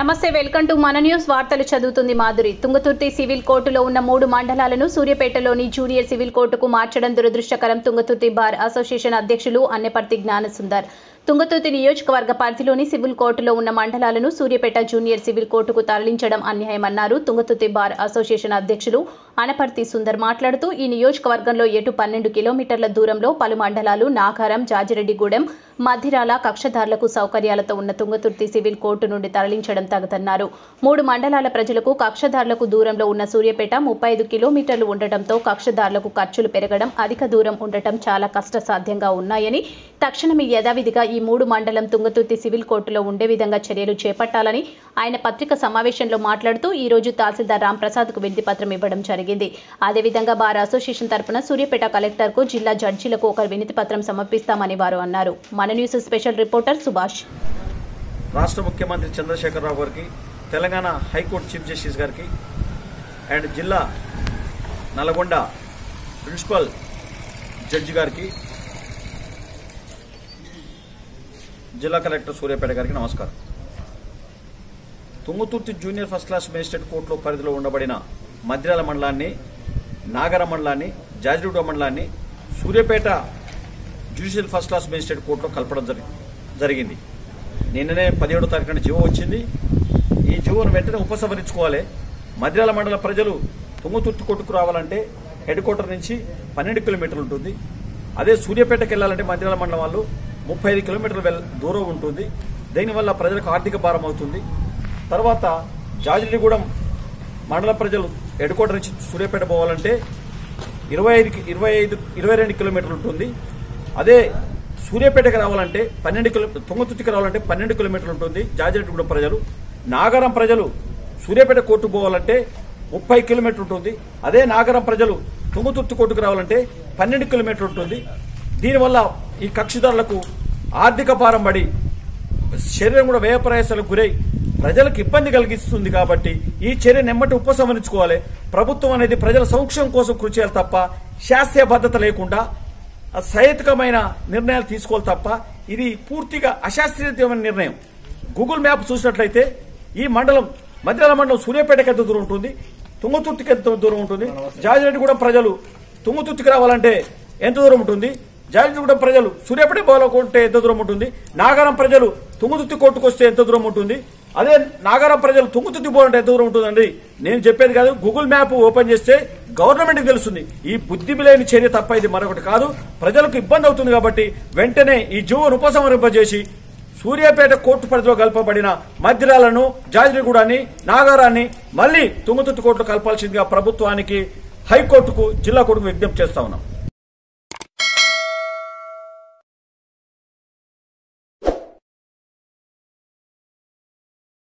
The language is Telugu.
నమస్తే వెల్కమ్ టు మన న్యూస్ వార్తలు చదువుతుంది మాధురి తుంగతుర్తి సివిల్ కోర్టులో ఉన్న మూడు మండలాలను సూర్యాపేటలోని జూనియర్ సివిల్ కోర్టుకు మార్చడం దురదృష్టకరం తుంగతుర్తి బార్ అసోసియేషన్ అధ్యక్షులు అన్నెపర్తి జ్ఞానసుందర్ తుంగతుర్తి నియోజకవర్గ పరిధిలోని సివిల్ కోర్టులో ఉన్న మండలాలను సూర్యాపేట జూనియర్ సివిల్ కోర్టుకు తరలించడం అన్యాయమన్నారు తుంగతుర్తి బార్ అసోసియేషన్ అధ్యక్షులు అనపర్తి సుందర్ మాట్లాడుతూ ఈ నియోజకవర్గంలో ఎటు పన్నెండు కిలోమీటర్ల దూరంలో పలు మండలాలు నాగారం జాజిరెడ్డిగూడెం మధిరాల కక్షదారులకు సౌకర్యాలతో ఉన్న తుంగతుర్తి సివిల్ కోర్టు నుండి తరలించడం తగదన్నారు మూడు మండలాల ప్రజలకు కక్షదారులకు దూరంలో ఉన్న సూర్యాపేట ముప్పై ఐదు కిలోమీటర్లు ఉండటంతో కక్షదారులకు ఖర్చులు పెరగడం అధిక దూరం ఉండటం చాలా కష్టసాధ్యంగా ఉన్నాయని తక్షణమే యథావిధిగా ఈ మూడు మండలం తుంగతుర్తి సివిల్ కోర్టులో ఉండే విధంగా చర్యలు చేపట్టాలని ఆయన పత్రిక సమావేశంలో మాట్లాడుతూ ఈ రోజు తహసీల్దార్ రాంప్రసాద్కు వినతి పత్రం ఇవ్వడం జరిగింది అదేవిధంగా బార్ అసోసియేషన్ తరపున సూర్యాపేట కలెక్టర్కు జిల్లా జడ్జీలకు ఒక వినతి పత్రం సమర్పిస్తామని వారు అన్నారు మన న్యూస్ స్పెషల్ రిపోర్టర్ సుభాష్ రాష్ట్ర ముఖ్యమంత్రి చంద్రశేఖరరావు గారికి తెలంగాణ హైకోర్టు చీఫ్ జస్టిస్ గారికి అండ్ జిల్లా నల్గొండ ప్రిన్సిపల్ జడ్జి గారికి జిల్లా కలెక్టర్ సూర్యాపేట గారికి నమస్కారం Thungathurthi junior first class magistrate కోర్టులో పరిధిలో ఉండబడిన మద్రాల మండలాన్ని నాగర మండలాన్ని జాజిగూడ మండలాన్ని Suryapet judicial first class magistrate కోర్టులో కలపడం జరి- జరిగింది నిన్ననే పదిహేడో తారీఖున జీవో వచ్చింది ఈ జీవోను వెంటనే ఉపసంహరించుకోవాలి మద్రాల మండల ప్రజలు తుంగతుర్తి కొట్టుకు రావాలంటే హెడ్ క్వార్టర్ నుంచి పన్నెండు కిలోమీటర్లు ఉంటుంది అదే సూర్యాపేటకి వెళ్ళాలంటే మద్రాల మండలం వాళ్ళు ముప్పై ఐదు కిలోమీటర్ల వెల్- దూరం ఉంటుంది దీనివల్ల ప్రజలకు ఆర్థిక భారం అవుతుంది తర్వాత జాజిలిగూడెం మండల ప్రజలు హెడ్ క్వార్టర్ నుంచి సూర్యాపేట పోవాలంటే ఇరవై ఐదు ఇరవై ఐదు ఇరవై రెండు కిలోమీటర్లు ఉంటుంది అదే సూర్యాపేటకి రావాలంటే పన్నెండు కిలో తుంగతుర్తికి రావాలంటే పన్నెండు కిలోమీటర్లు ఉంటుంది జాజిరెడ్డిగూడెం ప్రజలు నాగరం ప్రజలు సూర్యాపేట కోర్టుకు పోవాలంటే ముప్పై కిలోమీటర్లు ఉంటుంది అదే నాగరం ప్రజలు తుంగతుర్తి కోర్టుకు రావాలంటే పన్నెండు కిలోమీటర్లు ఉంటుంది దీనివల్ల ఈ కక్షిదారులకు ఆర్థిక భారం పడి శరీరం కూడా వ్యయ ప్రయాసాలకు గురై ప్రజలకు ఇబ్బంది కలిగిస్తుంది కాబట్టి ఈ చర్య నెమ్మటి ఉపసంహరించుకోవాలి ప్రభుత్వం అనేది ప్రజల సంక్షేమం కోసం కృషి చేయాలి తప్ప శాస్త్రీయ భద్రత లేకుండా సహేతుకమైన నిర్ణయాలు తీసుకోవాలి తప్ప ఇది పూర్తిగా అశాస్త్రీయమైన నిర్ణయం గూగుల్ మ్యాప్ చూసినట్లయితే ఈ మండలం మధ్యాల మండలం సూర్యాపేటకి ఎంత దూరం ఉంటుంది తుంగతుర్తికి ఎంత దూరం ఉంటుంది జాజిరెడ్డి కూడా ప్రజలు తుంగతుర్తికి రావాలంటే ఎంత దూరం ఉంటుంది జాజిరెడ్డిగూడెం ప్రజలు సూర్యాపేట పోవాలనుకుంటే ఎంత దూరం ఉంటుంది నాగారం ప్రజలు తుంగతుర్తి కోర్టుకు వస్తే ఎంత దూరం ఉంటుంది అదే నాగారం ప్రజలు తుంగతుర్తి పోవాలంటే ఎంత దూరం ఉంటుందండి నేను చెప్పేది కాదు గూగుల్ మ్యాప్ ఓపెన్ చేస్తే గవర్నమెంట్ కి తెలుస్తుంది ఈ బుద్ధి లేని చర్య తప్ప ఇది మరొకటి కాదు ప్రజలకు ఇబ్బంది అవుతుంది కాబట్టి వెంటనే ఈ జీవోను ఉపసంహరింపజేసి సూర్యాపేట కోర్టు పరిధిలో కలపబడిన మధ్యరాలను జాజిరిగూడాన్ని నాగారాన్ని మళ్లీ తుంగతుర్తి కోర్టులో కలపాల్సిందిగా ప్రభుత్వానికి హైకోర్టుకు జిల్లా కోర్టుకు విజ్ఞప్తి చేస్తా ఉన్నాం